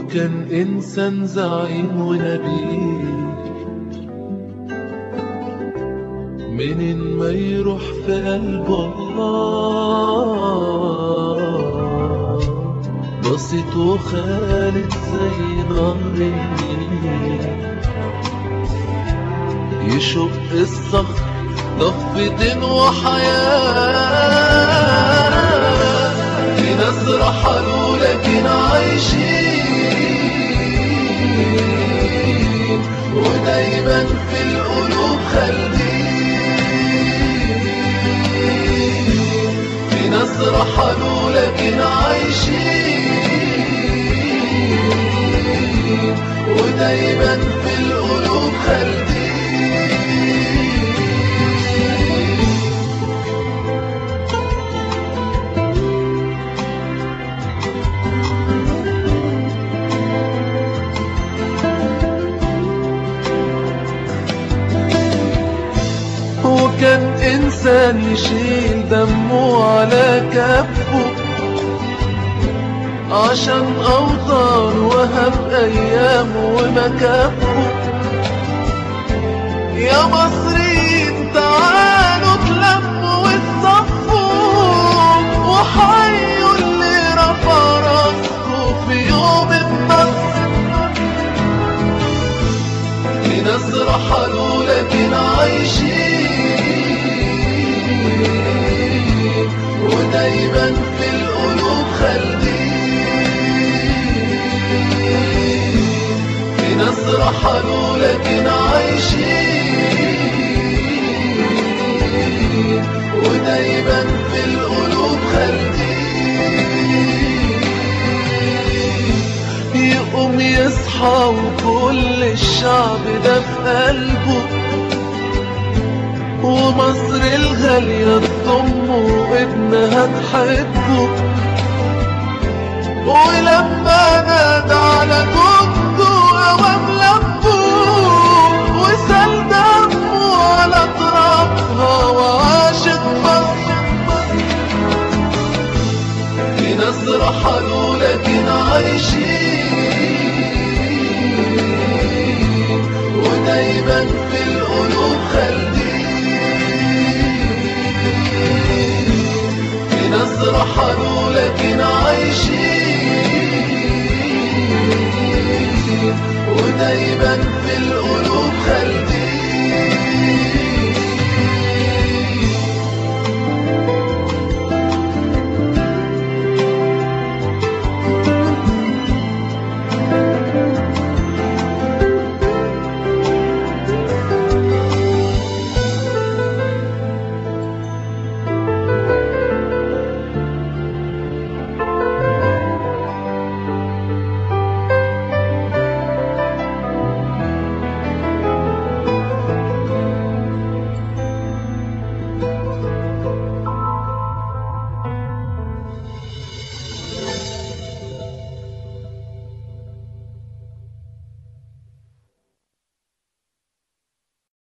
وكان إنسان زعيم ونبيل منين ما يروح في قلب الله بسيط وخالد زي نهر النيل يشق الصخر ضفتين وحياة في ناس رحلوا لكن عايشين ودايما في القلوب خالدين في ناس رحلوا لكن عايشين ودايما في القلوب خالدين وكان إنسان يشيل دمه على كفه عشان أوطان وهب أيامه ومكافه يا مصريين تعالوا تلموا وتصفوا وحيوا اللي رفع راسكوا في يوم النصر في ناس رحلوا لكن عايشين ودايما في القلوب خالدين في ناس رحلوا لكن عايشين ودايما في القلوب خالدين يقوم يصحى وكل الشعب ده في قلبه ومصر الغالية تضمه وابنها تحبه ولما نادى على جوه